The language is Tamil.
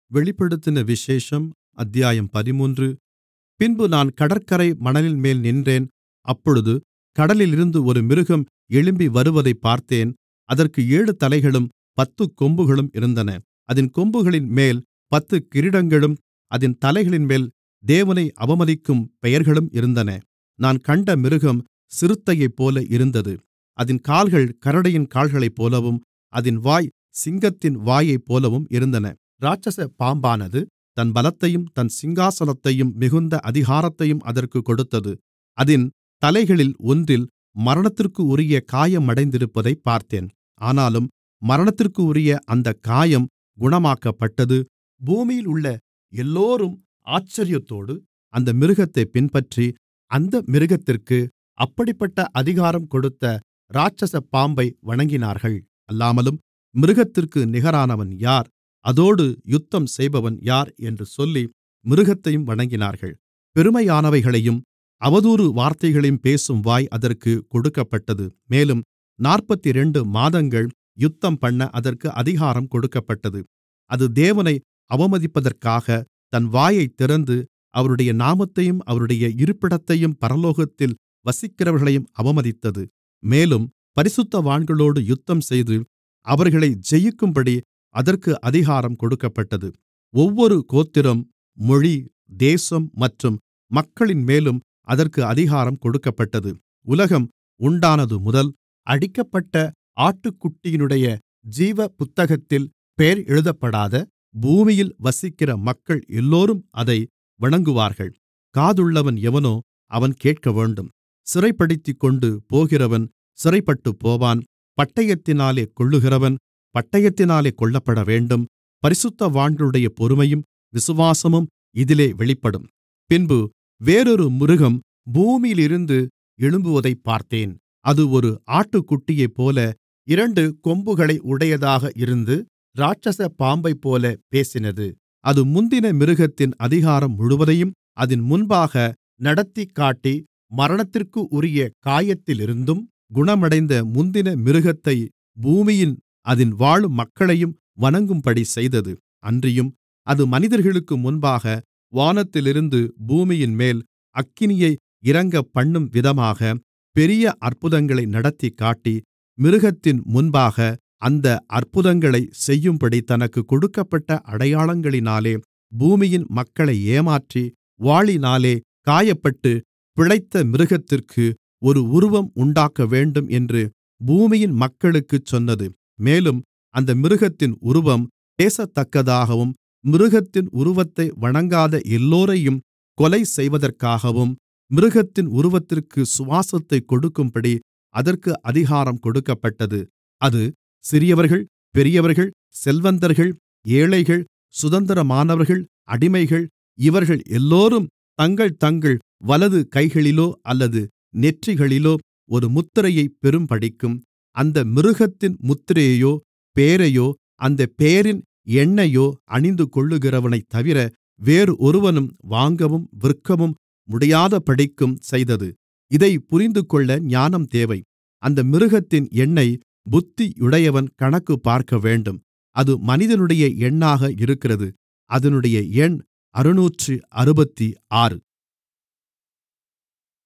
வெளிப்படுத்தின விசேஷம் அத்தியாயம் பதிமூன்று பின்பு நான் கடற்கரை மணலின்மேல் நின்றேன் அப்பொழுது கடலிலிருந்து ஒரு மிருகம் எழும்பி வருவதைப் பார்த்தேன் அதற்கு ஏழு தலைகளும் பத்துக் கொம்புகளும் இருந்தன அதின் கொம்புகளின்மேல் பத்துக் கிரீடங்களும் அதின் தலைகளின்மேல் தேவனை அவமதிக்கும் பெயர்களும் இருந்தன நான் கண்ட மிருகம் சிறுத்தையைப்போல இருந்தது அதின் கால்கள் கரடியின் கால்களைப்போலவும் அதின் வாய் சிங்கத்தின் வாயைப்போலவும் இருந்தன இராட்சச பாம்பானது தன் பலத்தையும் தன் சிங்காசனத்தையும் மிகுந்த அதிகாரத்தையும் அதற்குக் கொடுத்தது அதின் தலைகளில் ஒன்றில் மரணத்திற்குரிய காயமடைந்திருப்பதைப் பார்த்தேன் ஆனாலும் மரணத்திற்குரிய அந்தக் காயம் குணமாக்கப்பட்டது பூமியிலுள்ள எல்லோரும் ஆச்சரியத்தோடு அந்த மிருகத்தைப் பின்பற்றி அந்த மிருகத்திற்கு அப்படிப்பட்ட அதிகாரம் கொடுத்த இராட்சச பாம்பை வணங்கினார்கள் அல்லாமலும் மிருகத்திற்கு நிகரானவன் யார் அதோடு யுத்தம் செய்பவன் யார் என்று சொல்லி மிருகத்தையும் வணங்கினார்கள் பெருமையானவைகளையும் அவதூறு வார்த்தைகளையும் பேசும் வாய் அதற்குக் கொடுக்கப்பட்டது மேலும் நாற்பத்திரண்டு மாதங்கள் யுத்தம்பண்ண அதற்கு அதிகாரம் கொடுக்கப்பட்டது அது தேவனை அவமதிப்பதற்காக தன் வாயைத் திறந்து அவருடைய நாமத்தையும் அவருடைய இருப்பிடத்தையும் பரலோகத்தில் வசிக்கிறவர்களையும் அவமதித்தது மேலும் பரிசுத்தவான்களோடு யுத்தம்செய்து அவர்களை ஜெயிக்கும்படி அதற்கு அதிகாரம் கொடுக்கப்பட்டது ஒவ்வொரு கோத்திரம் மொழி தேசம் மற்றும் மக்களின்மேலும் அதற்கு அதிகாரம் கொடுக்கப்பட்டது உலகம் உண்டானதுமுதல் அடிக்கப்பட்ட ஆட்டுக்குட்டியினுடைய ஜீவ புத்தகத்தில் பெயர் எழுதப்படாத பூமியில் வசிக்கிற மக்கள் எல்லோரும் அதை வணங்குவார்கள் காதுள்ளவன் எவனோ அவன் கேட்கவேண்டும் சிறைப்படுத்திக்கொண்டு போகிறவன் சிறைப்பட்டுப்போவான் பட்டயத்தினாலே கொல்லுகிறவன் பட்டயத்தினாலே கொல்லப்படவேண்டும் பரிசுத்தவான்களுடைய பொறுமையும் விசுவாசமும் இதிலே வெளிப்படும் பின்பு வேறொரு மிருகம் பூமியிலிருந்து எழும்புவதைப் பார்த்தேன் அது ஒரு ஆட்டுக்குட்டியைப்போல இரண்டு கொம்புகளை உடையதாக இருந்து இராட்சச பாம்பைப்போல பேசினது அது முந்தின மிருகத்தின் அதிகாரம் முழுவதையும் அதின் முன்பாக நடத்திக்காட்டி மரணத்திற்குரிய காயத்திலிருந்தும் குணமடைந்த முந்தின மிருகத்தை பூமியின் அதின் வாழும் மக்களையும் வணங்கும்படி செய்தது அன்றியும் அது மனிதர்களுக்கு முன்பாக வானத்திலிருந்து பூமியின்மேல் அக்கினியை இறங்கப்பண்ணும் விதமாக பெரிய அற்புதங்களை நடத்திக்காட்டி மிருகத்தின் முன்பாக அந்த அற்புதங்களைச் செய்யும்படி தனக்குக் கொடுக்கப்பட்ட அடையாளங்களினாலே பூமியின் மக்களை ஏமாற்றி வாளினாலே காயப்பட்டு பிழைத்த மிருகத்திற்கு ஒரு உருவம் உண்டாக்கவேண்டும் என்று பூமியின் மக்களுக்குச் சொன்னது மேலும் அந்த மிருகத்தின் உருவம் பேசத்தக்கதாகவும் மிருகத்தின் உருவத்தை வணங்காத எல்லோரையும் கொலை செய்வதற்காகவும் மிருகத்தின் உருவத்திற்கு சுவாசத்தைக் கொடுக்கும்படி அதற்கு அதிகாரம் கொடுக்கப்பட்டது அது சிறியவர்கள் பெரியவர்கள் செல்வந்தர்கள் ஏழைகள் சுதந்திரமானவர்கள் அடிமைகள் இவர்கள் எல்லோரும் தங்கள் தங்கள் வலது கைகளிலோ அல்லது நெற்றிகளிலோ ஒரு முத்திரையைப் பெறும்படிக்கும் அந்த மிருகத்தின் முத்திரையையோ பெயரையோ அந்தப் பெயரின் எண்ணையோ அணிந்துகொள்ளுகிறவனைத் தவிர வேறு ஒருவனும் வாங்கவும் விற்கவும் முடியாதபடிக்கும் செய்தது இதைப் புரிந்துகொள்ள ஞானம் தேவை அந்த மிருகத்தின் எண்ணை புத்தியுடையவன் கணக்கு பார்க்கவேண்டும் அது மனிதனுடைய எண்ணாக இருக்கிறது அதனுடைய எண் அறுநூற்று அறுபத்தி ஆறு